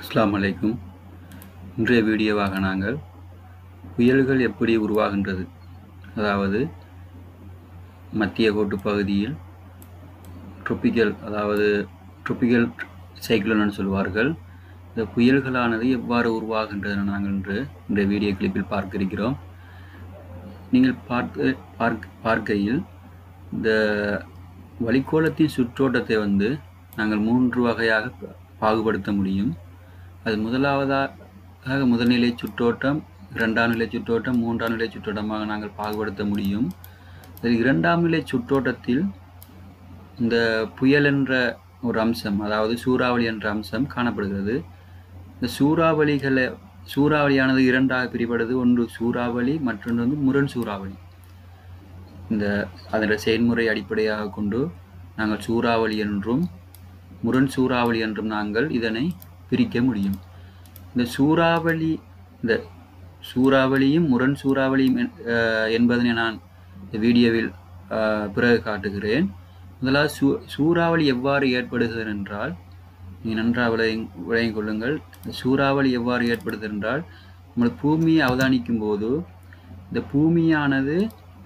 அஸ்ஸலாமு அலைக்கும் இன்றைய வீடியோவாக நாங்கள் புயல்கள் எப்படி உருவாகின்றது அதாவது மத்திய கோட்டு பகுதியில் ட்ரோபிக்கல் அதாவது ட்ரோபிக்கல் சைக்ளோன்னு சொல்வார்கள் இந்த புயல்களானது எவ்வாறு உருவாகின்றன நாங்கள் இன்று இன்றைய வீடியோ கிளிப்பில் பார்க்க இருக்கிறோம் நீங்கள் பார்த்து பார்க்க பார்க்கையில் இந்த வளிக்கோளத்தின் சுற்றோட்டத்தை வந்து நாங்கள் மூன்று வகையாக பா- பாகுபடுத்த முடியும் அது முதலாவதாக முதல்நிலை சுற்றோட்டம் இரண்டாம் நிலை சுற்றோட்டம் மூன்றாம் நிலை சுற்றோட்டமாக நாங்கள் பாகுபடுத்த முடியும் அதில் இரண்டாம் நிலை சுற்றோட்டத்தில் இந்த புயல் என்ற ஒரு அம்சம் அதாவது சூறாவளி என்ற அம்சம் காணப்படுகிறது இந்த சூறாவளிகளை சூறாவளியானது இரண்டாக பிரிபடுது ஒன்று சூறாவளி மற்றொன்று வந்து முரண் சூறாவளி இந்த அதனுடைய செயல்முறை அடிப்படையாக கொண்டு நாங்கள் சூறாவளி என்றும் முரண் சூறாவளி என்றும் நாங்கள் இதனை பிரிக்க முடியும் இந்த சூறாவளி இந்த சூறாவளியும் முரண் சூறாவளியும் என்- அஹ் என்பதனை நான் இந்த வீடியோவில் அஹ், பிறகு காட்டுகிறேன் முதலாவது சூ சூறாவளி எவ்வாறு ஏற்படுகிறது என்றால் நீங்கள் நன்றாக விளங்கி விளங்கிக் கொள்ளுங்கள் இந்த சூறாவளி எவ்வாறு ஏற்படுது என்றால் நம்ம பூமியை அவதானிக்கும் போது இந்த பூமியானது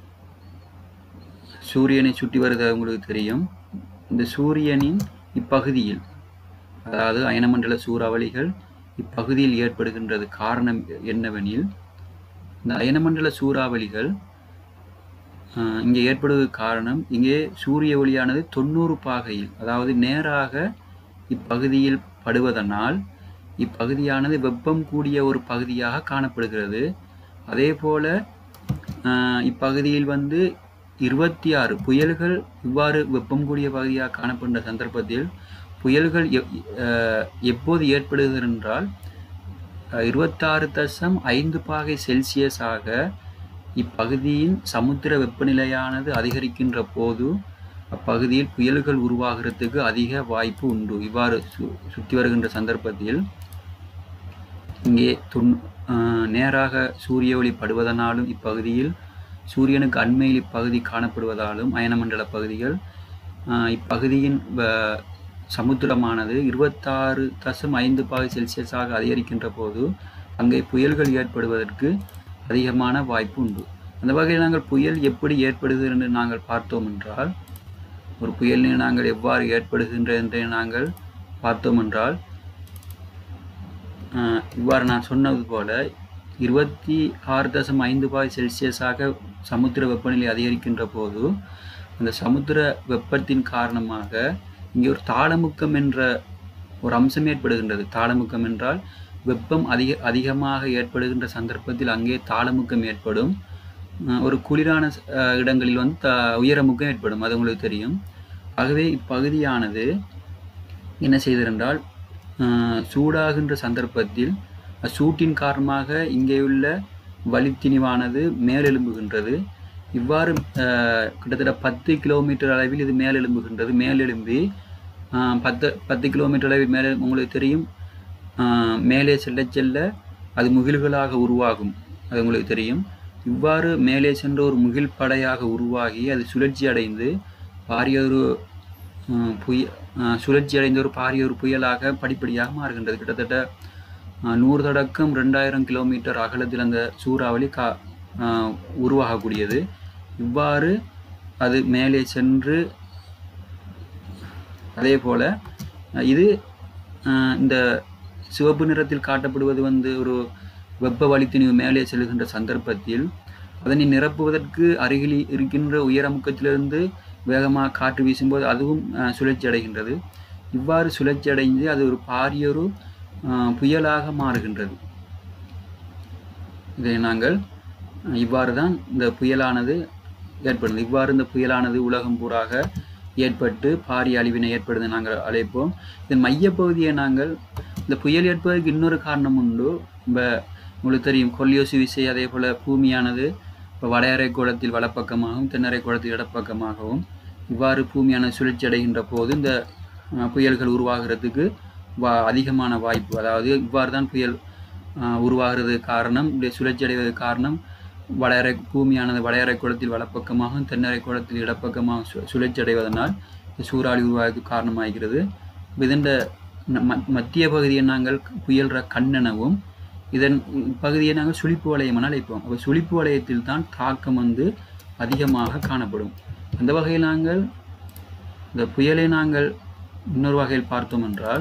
சூரியனை சுற்றி வருவது உங்களுக்கு தெரியும் இந்த சூரியனின் இப்பகுதியில் அதாவது அயனமண்டல சூறாவளிகள் இப்பகுதியில் ஏற்படுகின்றது காரணம் என்னவெனில் இந்த அயனமண்டல சூறாவளிகள் ஆஹ், இங்கே ஏற்படுவது காரணம் இங்கே சூரிய ஒளியானது தொண்ணூறு பாகையில் அதாவது நேராக இப்பகுதியில் படுவதனால் இப்பகுதியானது வெப்பம் கூடிய ஒரு பகுதியாக காணப்படுகிறது அதே போல ஆஹ், இப்பகுதியில் வந்து இருபத்தி ஆறு புயல்கள் இவ்வாறு வெப்பம் கூடிய பகுதியாக காணப்படுகின்ற சந்தர்ப்பத்தில் புயல்கள் எப்- ஆஹ், எப்போது ஆஹ் என்றால் இருபத்தாறு தசம் ஐந்து பாகை செல்சியஸாக இப்பகுதியின் சமுத்திர வெப்பநிலையானது அதிகரிக்கின்ற போது அப்பகுதியில் புயல்கள் உருவாகிறதுக்கு அதிக வாய்ப்பு உண்டு இவ்வாறு சு சுற்றி வருகின்ற சந்தர்ப்பத்தில் இங்கே துன் ஆஹ் நேராக சூரிய ஒளி படுவதனாலும் இப்பகுதியில் சூரியனுக்கு அண்மையில் இப்பகுதி காணப்படுவதாலும் அயனமண்டல பகுதிகள் ஆஹ் இப்பகுதியின் வ- சமுத்திரமானது இருபத்தாறு தசம் ஐந்து பாகை செல்சியஸாக அதிகரிக்கின்ற போது அங்கே புயல்கள் ஏற்படுவதற்கு அதிகமான வாய்ப்பு உண்டு அந்த வகையில் நாங்கள் புயல் எப்படி ஏற்படுகிறது என்று நாங்கள் பார்த்தோம் என்றால் ஒரு புயலினை நாங்கள் எவ்வாறு ஏற்படுகின்றது என்று நாங்கள் பார்த்தோம் என்றால் ஆஹ் இவ்வாறு நான் சொன்னது போல இருபத்தி ஆறு தசம் ஐந்து பாய் செல்சியஸாக சமுத்திர வெப்பநிலை அதிகரிக்கின்ற போது அந்த சமுத்திர வெப்பத்தின் காரணமாக இங்கே ஒரு தாளமுக்கம் என்ற ஒரு அம்சம் ஏற்படுகின்றது தாளமுக்கம் என்றால் வெப்பம் அதிக அதிகமாக ஏற்படுகின்ற சந்தர்ப்பத்தில் அங்கே தாளமுக்கம் ஏற்படும் ஆஹ் ஒரு குளிரான ஆஹ் இடங்களில் வந்து த உயரமுக்கம் ஏற்படும் அது உங்களுக்கு தெரியும் ஆகவே இப்பகுதியானது என்ன செய்திருந்தால் சூடாகின்ற சந்தர்ப்பத்தில் சூட்டின் காரணமாக இங்கேயுள்ள வலித்திணிவானது மேலெழும்புகின்றது இவ்வாறு ஆஹ், கிட்டத்தட்ட பத்து கிலோமீட்டர் அளவில் இது மேலெழும்புகின்றது மேலெழும்பி ஆஹ், பத்து பத்து கிலோமீட்டர் அளவில் மேலே உங்களுக்கு தெரியும் ஆஹ், மேலே செல்ல செல்ல அது முகில்களாக உருவாகும் அது உங்களுக்கு தெரியும் இவ்வாறு மேலே சென்ற ஒரு முகில் படையாக உருவாகி அது சுழற்சி அடைந்து பாரிய ஒரு ஆஹ், புய ஆஹ், சுழற்சி அடைந்த ஒரு பாரிய ஒரு புயலாக படிப்படியாக மாறுகின்றது கிட்டத்தட்ட ஆஹ், நூறு தொடக்கம் ரெண்டாயிரம் கிலோமீட்டர் அகலத்தில் அந்த சூறாவளி கா ஆஹ், உருவாகக்கூடியது இவ்வாறு அது மேலே சென்று அதே போல அஹ், இது அஹ், இந்த சிவப்பு நிறத்தில் காட்டப்படுவது வந்து ஒரு வெப்ப வலித்திணிவு மேலே செல்கின்ற சந்தர்ப்பத்தில் அதனை நிரப்புவதற்கு அருகில் இருக்கின்ற உயரமுக்கத்திலிருந்து வேகமாக காற்று வீசும்போது அதுவும் அஹ், சுழற்சி அடைகின்றது இவ்வாறு சுழற்சி அடைந்து அது ஒரு பாரியொரு அஹ், புயலாக மாறுகின்றது இதை நாங்கள் அஹ், இவ்வாறு தான் இந்த புயலானது ஏற்படுது இவ்வாறு இந்த புயலானது உலகம் பூராக ஏற்பட்டு பாரிய அழிவினை ஏற்படுது நாங்கள் அழைப்போம் இதன் மையப்பகுதியை நாங்கள் இந்த புயல் ஏற்பதற்கு இன்னொரு காரணம் உண்டு இப்போ உங்களுக்கு தெரியும் கொல்லியோசு விசை அதே போல் பூமியானது இப்போ வடையறை கோளத்தில் வலப்பக்கமாகவும் தென்னறை கோளத்தில் இடப்பக்கமாகவும் இவ்வாறு பூமியான சுழற்சி அடைகின்ற போது இந்த அஹ், புயல்கள் உருவாகிறதுக்கு வா அதிகமான வாய்ப்பு அதாவது இவ்வாறு தான் புயல் அஹ், உருவாகிறது காரணம் இப்படி சுழற்சி அடைவது காரணம் வடையறை பூமியானது வடையறை குளத்தில் வலப்பக்கமாகவும் தென்னறை குளத்தில் இடப்பக்கமாக சு சுழற்சி அடைவதனால் இந்த சூறாவளி உருவாக காரணமாகிறது இதன் ந- ம- மத்திய பகுதியை நாங்கள் புயல்ற கண்ணெனவும் இதன் பகுதியை நாங்கள் சுழிப்பு வளையம் என அழைப்போம் அப்போ சுழிப்பு வளையத்தில் தான் தாக்கம் வந்து அதிகமாக காணப்படும் அந்த வகையில் நாங்கள் இந்த புயலை நாங்கள் இன்னொரு வகையில் பார்த்தோம் என்றால்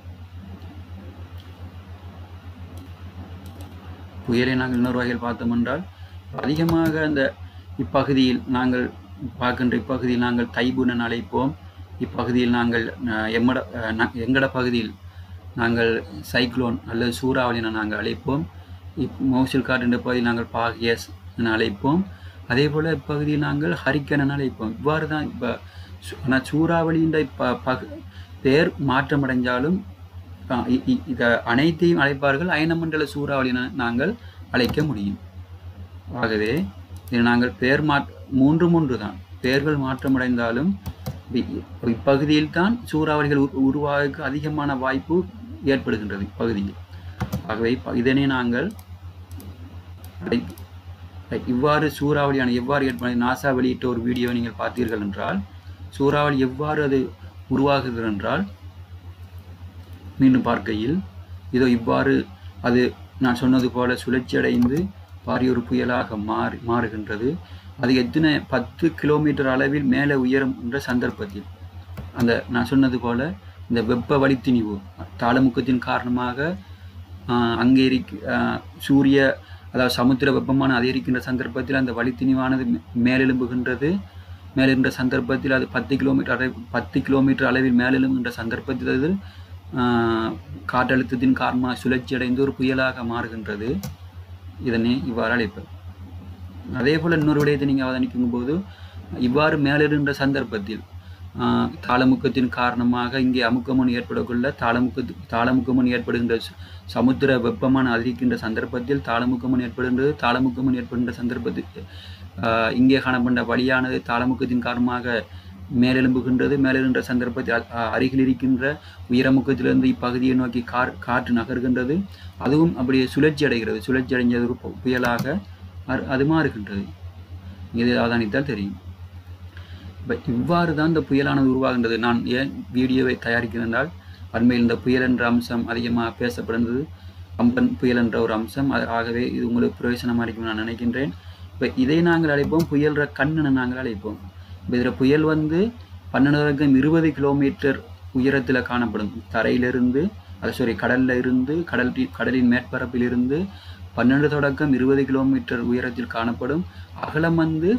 புயலை நாங்கள் இன்னொரு வகையில் பார்த்தோம் என்றால் அதிகமாக அந்த இப்பகுதியில் நாங்கள் பார்க்கின்ற இப்பகுதியில் நாங்கள் தைபுனன் அழைப்போம் இப்பகுதியில் நாங்கள் அஹ், எம்மட அஹ், ந- எங்கட பகுதியில் நாங்கள் சைக்ளோன் அல்லது சூறாவளி என நாங்கள் அழைப்போம் இப் மௌசில் காட் என்ற பகுதியில் நாங்கள் பாகியஸ் என அழைப்போம் அதே போல் இப்பகுதியில் நாங்கள் ஹரிக்கன் என அழைப்போம் இவ்வாறு தான் இப்போ ஆனால் சூறாவளின்ற ப பக பெயர் மாற்றமடைஞ்சாலும் அஹ், இ- இ- இத அனைத்தையும் அழைப்பார்கள் அயனமண்டல சூறாவளி என நாங்கள் அழைக்க முடியும் ஆகவே இது நாங்கள் பெயர் மாற் மூன்று மூன்று தான் பெயர்கள் மாற்றமடைந்தாலும் இ- இப்பகுதியில் தான் சூறாவளிகள் உரு- உருவாக அதிகமான வாய்ப்பு ஏற்படுகின்றது இப்பகுதியில் ஆகவே இப்ப இதனை நாங்கள் அடை- இவ்வாறு சூறாவளியான எவ்வாறு ஏற்பட நாசா வெளியிட்ட ஒரு வீடியோ நீங்கள் பார்த்தீர்கள் என்றால் சூறாவளி எவ்வாறு அது உருவாகுகிறது என்றால் மீண்டும் பார்க்கையில் இதோ இவ்வாறு அது நான் சொன்னது போல சுழற்சியடைந்து பாரிய ஒரு புயலாக மாறி மாறுகின்றது அது எத்தனை பத்து கிலோமீட்டர் அளவில் மேலே உயரும் என்ற சந்தர்ப்பத்தில் அந்த நான் சொன்னது போல இந்த வெப்ப வலித்திணிவு தாளமுக்கத்தின் காரணமாக ஆஹ், அங்கே இருக்க ஆஹ், சூரிய அதாவது சமுத்திர வெப்பமான அதிகரிக்கின்ற சந்தர்ப்பத்தில் அந்த வலித்திணிவானது மே- மேலெழும்புகின்றது மேலெழுகின்ற சந்தர்ப்பத்தில் அது பத்து கிலோமீட்டர் அளவு பத்து கிலோமீட்டர் அளவில் மேலெழும்புகின்ற சந்தர்ப்பத்தில் அது ஆஹ், காற்றழுத்தத்தின் காரணமாக சுழற்சி அடைந்து ஒரு புயலாக மாறுகின்றது இதனை இவ்வாறு அழைப்பது அதே போல் இன்னொரு விடயத்தை நீங்கள் அவதானிக்கும் போது இவ்வாறு மேலிருந்த சந்தர்ப்பத்தில் ஆஹ், தாளமுக்கத்தின் காரணமாக இங்கே அமுக்கமுன் ஏற்படக்குள்ள தாளமுக்கத்து தாளமுக்கமுன் ஏற்படுகின்ற சு- சமுத்திர வெப்பமான அதிகரிக்கின்ற சந்தர்ப்பத்தில் தாளமுக்கமுன் ஏற்படுகின்றது தாளமுக்கமுன் ஏற்படுகின்ற சந்தர்ப்பத்தில் ஆஹ், இங்கே காணப்பட்ட வழியானது தாளமுக்கத்தின் காரணமாக மேலெழும்புகின்றது மேலெழுகின்ற சந்தர்ப்பத்தில் அ- அ- அருகில் இருக்கின்ற உயரமுக்கத்திலிருந்து இப்பகுதியை நோக்கி கார் காற்று நகர்கின்றது அதுவும் அப்படியே சுழற்சி அடைகிறது சுழற்சி அடைஞ்சது ஒரு பு- புயலாக அரு- அது மாறுகின்றது இதை அவதானித்தால் தெரியும் இப்போ இவ்வாறு தான் இந்த புயலானது உருவாகின்றது நான் ஏன் வீடியோவை தயாரிக்கிறதால் அண்மையில் இந்த புயல் என்ற அம்சம் அதிகமாக பேசப்படுகிறது கம்பன் புயல் என்ற ஒரு அம்சம் அது ஆகவே இது உங்களுக்கு பிரயோஜனமாக இருக்கும் நான் நினைக்கின்றேன் இப்போ இதை நாங்கள் அழைப்போம் புயல்ற கண்ணனை நாங்கள் அழைப்போம் இப்போ இதில் புயல் வந்து பன்னெண்டாயிரம் இருபது கிலோமீட்டர் உயரத்தில் காணப்படும் தரையிலிருந்து அது சாரி கடல்ல இருந்து கடல் கடலின் மேற்பரப்பிலிருந்து பன்னெண்டு தொடக்கம் இருபது கிலோமீட்டர் உயரத்தில் காணப்படும் அகலம் வந்து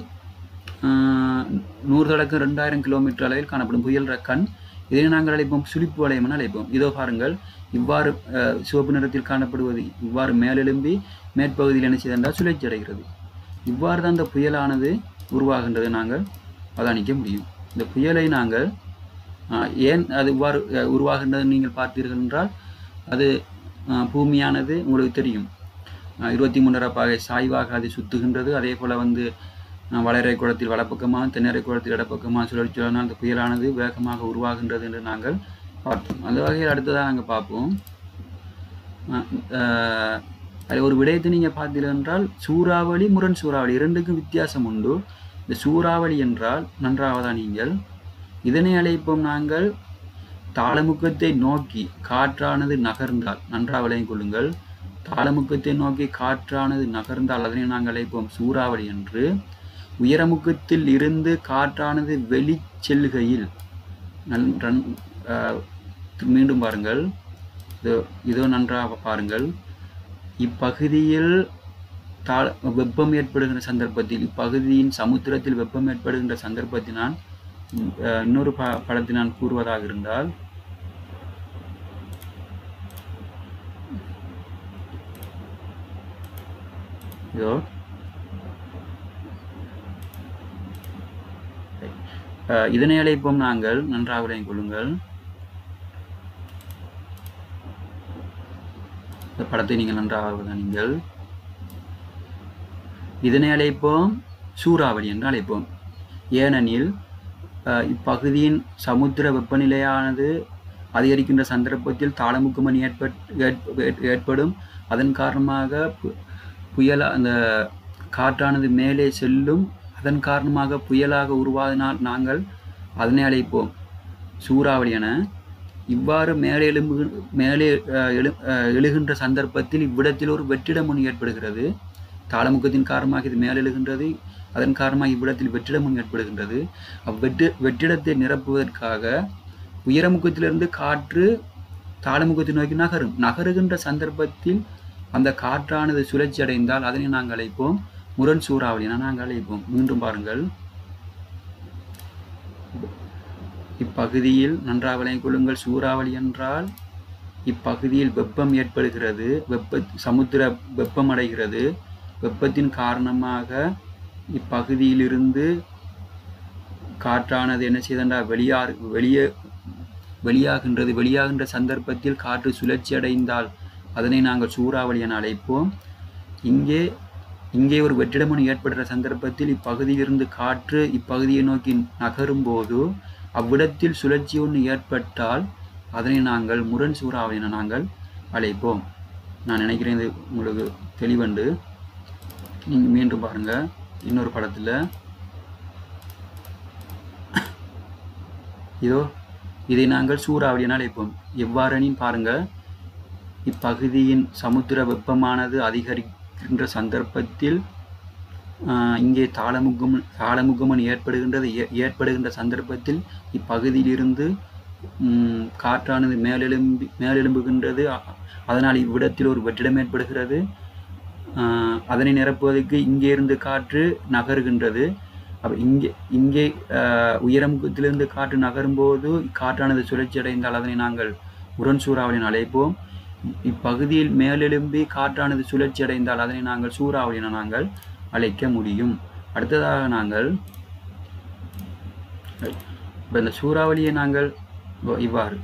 ஆஹ், நூறு தொடக்கம் ரெண்டாயிரம் கிலோமீட்டர் அளவில் காணப்படும் புயல்ற கண் இதை நாங்கள் அழைப்போம் சுழிப்பு வளையம் என அழைப்போம் இதோ பாருங்கள் இவ்வாறு ஆஹ், சிவப்பு நிறத்தில் காணப்படுவது இவ்வாறு மேலெழும்பி மேற்பகுதியில் என்ன செய்தால் சுழற்சி அடைகிறது இவ்வாறு தான் இந்த புயலானது உருவாகின்றது நாங்கள் அவதானிக்க முடியும் இந்த புயலை நாங்கள் ஆஹ், ஏன் அது இவ்வாறு அஹ், உருவாகின்றது நீங்கள் பார்த்தீர்கள் என்றால் அது ஆஹ், பூமியானது உங்களுக்கு தெரியும் ஆஹ், இருபத்தி மூன்றரை பாகை சாய்வாக அது சுத்துகின்றது அதே போல் வந்து ஆஹ், வளரை குளத்தில் வலப்பக்கமாக தென்னரை குளத்தில் இடப்பக்கமாக சுழற்சியானால் அந்த புயலானது வேகமாக உருவாகின்றது என்று நாங்கள் பார்த்தோம் அந்த வகையில் அடுத்ததாக நாங்கள் பார்ப்போம் ஆஹ், ஆஹ், அதில் ஒரு விடயத்தை நீங்கள் பார்த்தீர்கள் என்றால் சூறாவளி முரண் சூறாவளி இரண்டுக்கும் வித்தியாசம் உண்டு இந்த சூறாவளி என்றால் நன்றாவதா நீங்கள் இதனை அழைப்போம் நாங்கள் தாளமுக்கத்தை நோக்கி காற்றானது நகர்ந்தால் நன்றாக விளங்கிக் கொள்ளுங்கள் தாளமுக்கத்தை நோக்கி காற்றானது நகர்ந்தால் அதனை நாங்கள் அழைப்போம் சூறாவளி என்று உயரமுக்கத்தில் இருந்து காற்றானது வெளி செல்கையில் நல் ரன்- ஆஹ், மீண்டும் பாருங்கள் இதோ இதோ நன்றாக பாருங்கள் இப்பகுதியில் தாழ் வெப்பம் ஏற்படுகின்ற சந்தர்ப்பத்தில் இப்பகுதியின் சமுத்திரத்தில் வெப்பம் ஏற்படுகின்ற சந்தர்ப்பத்தினால் உம், அஹ், இன்னொரு ப படத்தை நான் கூறுவதாக இருந்தால் இதோ அஹ், இதனை அழைப்போம் நாங்கள் நன்றாக விளங்கிக் கொள்ளுங்கள் இந்த படத்தை நீங்கள் நன்றாக நீங்கள் இதனை அழைப்போம் சூறாவளி என்று அழைப்போம் ஏனெனில் அஹ், இப்பகுதியின் சமுத்திர வெப்பநிலையானது அதிகரிக்கின்ற சந்தர்ப்பத்தில் தாளமுக்குமணி ஏற்பட் ஏற்ப- ஏற்- ஏற்படும் அதன் காரணமாக பு- புயல் அந்த காற்றானது மேலே செல்லும் அதன் காரணமாக புயலாக உருவாகினால் நாங்கள் அதனை அழைப்போம் சூறாவளி என இவ்வாறு மேலே எழும்பு மேலே அஹ், எழு அஹ், எழுகின்ற சந்தர்ப்பத்தில் இவ்விடத்தில் ஒரு வெற்றிட முன் ஏற்படுகிறது தாளமுக்கத்தின் காரணமாக இது மேலே எழுகின்றது அதன் காரணமாக இவ்விடத்தில் வெற்றிட முன் ஏற்படுகின்றது அவ்வெட்டு வெற்றிடத்தை நிரப்புவதற்காக உயரமுகத்திலிருந்து காற்று தாளமுகத்தை நோக்கி நகரும் நகருகின்ற சந்தர்ப்பத்தில் அந்த காற்றானது சுழற்சி அடைந்தால் அதனை நாங்கள் அழைப்போம் முரண் சூறாவளி என நாங்கள் அழைப்போம் மீண்டும் பாருங்கள் இப்பகுதியில் நன்றாக விளங்கிக் கொள்ளுங்கள் சூறாவளி என்றால் இப்பகுதியில் வெப்பம் ஏற்படுகிறது வெப்ப சமுத்திர வெப்பம் அடைகிறது வெப்பத்தின் காரணமாக இப்பகுதியிலிருந்து காற்றானது என்ன செய்தண்டா வெளியார் வெளியே வெளியாகின்றது வெளியாகின்ற சந்தர்ப்பத்தில் காற்று சுழற்சி அடைந்தால் அதனை நாங்கள் சூறாவளி என அழைப்போம் இங்கே இங்கே ஒரு வெற்றிடமணி ஏற்படுற சந்தர்ப்பத்தில் இப்பகுதியிலிருந்து காற்று இப்பகுதியை நோக்கி நகரும் போது அவ்விடத்தில் சுழற்சி ஒன்று ஏற்பட்டால் அதனை நாங்கள் முரண் சூறாவளி என நாங்கள் அழைப்போம் நான் நினைக்கிறேன் இது உங்களுக்கு தெளிவண்டு நீங்கள் மீண்டும் பாருங்க இன்னொரு படத்தில் இதோ இதை நாங்கள் சூறாவளி என அழைப்போம் எவ்வாறெனின் பாருங்க இப்பகுதியின் சமுத்திர வெப்பமானது அதிகரிக்கின்ற சந்தர்ப்பத்தில் ஆஹ், இங்கே தாளமுகம் தாளமுகமன் ஏற்படுகின்றது ஏ- ஏற்படுகின்ற சந்தர்ப்பத்தில் இப்பகுதியிலிருந்து ம், காற்றானது மேலெழும்பி மேலெழும்புகின்றது அ- அதனால் இவ்விடத்தில் ஒரு வெற்றிடம் ஏற்படுகிறது ஆஹ், அதனை நிரப்புவதற்கு இங்கே இருந்து காற்று நகருகின்றது அப்ப இங்கே இங்கே ஆஹ், உயரமுகத்திலிருந்து காற்று நகரும்போது காற்றானது சுழற்சி அடைந்தால் அதனை நாங்கள் உரன் சூறாவளி என அழைப்போம் இப்பகுதியில் மேலெழும்பி காற்றானது சுழற்சி அடைந்தால் அதனை நாங்கள் சூறாவளி என நாங்கள் அழைக்க முடியும் அடுத்ததாக நாங்கள் இப்போ இந்த சூறாவளியை நாங்கள் இவ்வ- இவ்வாறு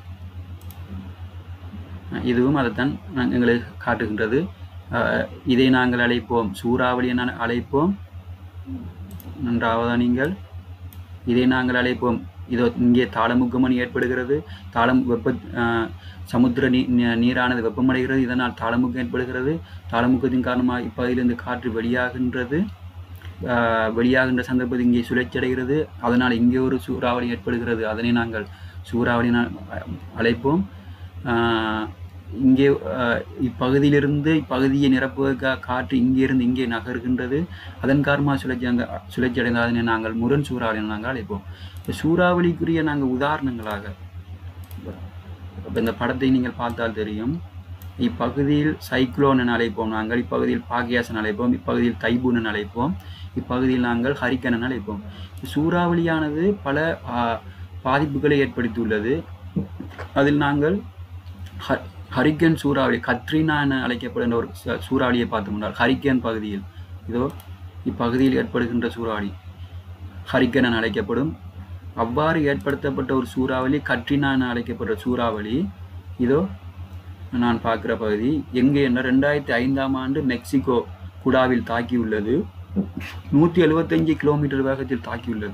அஹ் இதுவும் அதைத்தான் நான் எங்களுக்கு காட்டுகின்றது அஹ் இதை நாங்கள் அழைப்போம் சூறாவளி என அழைப்போம் நன்றாவதா நீங்கள் இதை நாங்கள் அழைப்போம் இதோ இங்கே தாளமுகமணி ஏற்படுகிறது தாளம் வெப்ப அஹ் சமுத்திர நீ நீ- நீரானது வெப்பமடைகிறது இதனால் தாளமுகம் ஏற்படுகிறது தாளமுகத்தின் காரணமாக இப்பகுதியிலிருந்து காற்று வெளியாகின்றது ஆஹ் வெளியாகின்ற சந்தர்ப்பத்தில் இங்கே சுழற்சி அடைகிறது அதனால் இங்கே ஒரு சூறாவளி ஏற்படுகிறது அதனை நாங்கள் சூறாவளி என அழைப்போம் ஆஹ் இங்கே ஆஹ் இப்பகுதியிலிருந்து இப்பகுதியை நிரப்புவதற்காக காற்று இங்கிருந்து இங்கே நகர்கின்றது அதன் காரணமாக சுழற்சி அந்த சுழற்சி அடைந்த அதனை நாங்கள் முரண் சூறாவளி என நாங்கள் அழைப்போம் இந்த சூறாவளிக்குரிய நாங்கள் உதாரணங்களாக இப்போ இந்த படத்தை நீங்கள் பார்த்தால் தெரியும் இப்பகுதியில் சைக்ளோன் என அழைப்போம் நாங்கள் இப்பகுதியில் பாகியாஸ் என அழைப்போம் இப்பகுதியில் தைபூன் என அழைப்போம் இப்பகுதியில் நாங்கள் ஹரிக்கன் என அழைப்போம் சூறாவளியானது பல ஆ, பாதிப்புகளை ஏற்படுத்தியுள்ளது அதில் நாங்கள் ஹ- ஹரிக்கன் சூறாவளி கத்ரினா என அழைக்கப்படுகின்ற ஒரு ச- சூறாவளியை பார்த்தோம்னால் ஹரிக்கன் பகுதியில் இதோ இப்பகுதியில் ஏற்படுகின்ற சூறாவளி ஹரிக்கன் என அழைக்கப்படும் அவ்வாறு ஏற்படுத்தப்பட்ட ஒரு சூறாவளி கட்ரினா என அழைக்கப்படுற சூறாவளி இதோ நான் பார்க்குற பகுதி எங்கே என்ற ரெண்டாயிரத்தி ஐந்தாம் ஆண்டு மெக்சிகோ குடாவில் தாக்கியுள்ளது நூற்றி எழுபத்தஞ்சு கிலோமீட்டர் வேகத்தில் தாக்கியுள்ளது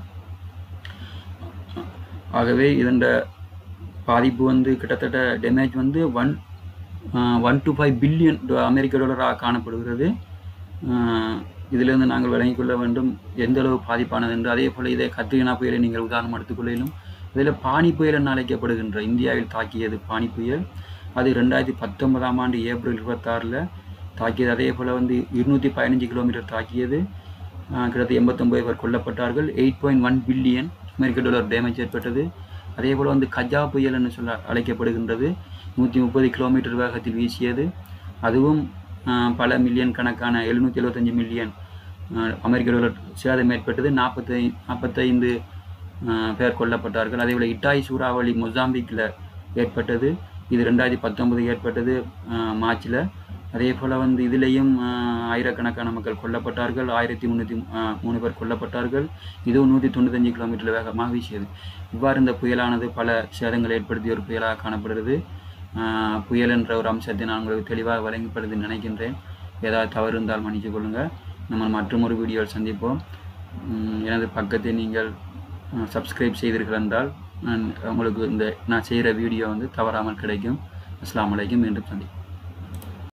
ஆகவே இதன் பாதிப்பு வந்து கிட்டத்தட்ட டேமேஜ் வந்து one one two five billion அமெரிக்க டாலராக காணப்படுகிறது ஆஹ் இதிலிருந்து நாங்கள் விளங்கிக் கொள்ள வேண்டும் எந்த அளவு பாதிப்பானது என்று அதே போல் இதே கத்ரினா புயலை நீங்கள் உதாரணம் எடுத்துக்கொள்ளிலும் இதில் பானி புயல் என அழைக்கப்படுகின்ற இந்தியாவில் தாக்கியது பானி புயல் அது ரெண்டாயிரத்தி பத்தொன்பதாம் ஆண்டு ஏப்ரல் இருபத்தாறில் தாக்கியது அதே போல் வந்து இருநூற்றி பதினஞ்சு கிலோமீட்டர் தாக்கியது ஆஹ் கிட்டத்தட்ட எண்பத்தொம்பது பேர் கொல்லப்பட்டார்கள் எயிட் பாயிண்ட் ஒன் பில்லியன் அமெரிக்க டாலர் டேமேஜ் ஏற்பட்டது அதே போல் வந்து கஜா புயல் என்று சொல்ல அழைக்கப்படுகின்றது நூற்றி முப்பது கிலோமீட்டர் வேகத்தில் வீசியது அதுவும் ஆஹ் பல மில்லியன் கணக்கான எழுநூற்றி எழுபத்தஞ்சு மில்லியன் ஆஹ் அமெரிக்க டாலர் சேதம் ஏற்பட்டது நாற்பத்தை நாற்பத்தைந்து பேர் கொல்லப்பட்டார்கள் அதே போல் இட்டாய் சூறாவளி மொசாம்பிக்கில் ஏற்பட்டது இது ரெண்டாயிரத்தி பத்தொன்பது ஏற்பட்டது மார்ச்சில் அதே போல் வந்து இதிலேயும் ஆஹ் ஆயிரக்கணக்கான மக்கள் கொல்லப்பட்டார்கள் ஆயிரத்தி முந்நூற்றி மூணு பேர் கொல்லப்பட்டார்கள் இதுவும் நூற்றி தொண்ணூத்தஞ்சு கிலோமீட்டர் வேகமாக வீசியது இவ்வாறு இந்த புயலானது பல சேதங்களை ஏற்படுத்திய ஒரு புயலாக காணப்படுகிறது ஆஹ் புயல் என்ற ஒரு அம்சத்தை நான் உங்களுக்கு தெளிவாக வழங்கப்படுது நினைக்கின்றேன் ஏதாவது தவறு இருந்தால் மன்னித்துக் கொள்ளுங்கள் நம்ம மற்றும் ஒரு வீடியோவில் சந்திப்போம் உம் எனது பக்கத்தை நீங்கள் சப்ஸ்கிரைப் செய்தீர்கள் என்றால் நான் உங்களுக்கு இந்த நான் செய்கிற வீடியோ வந்து தவறாமல் கிடைக்கும் அஸ்ஸலாமு அலைக்கும் மீண்டும் சந்திப்போம்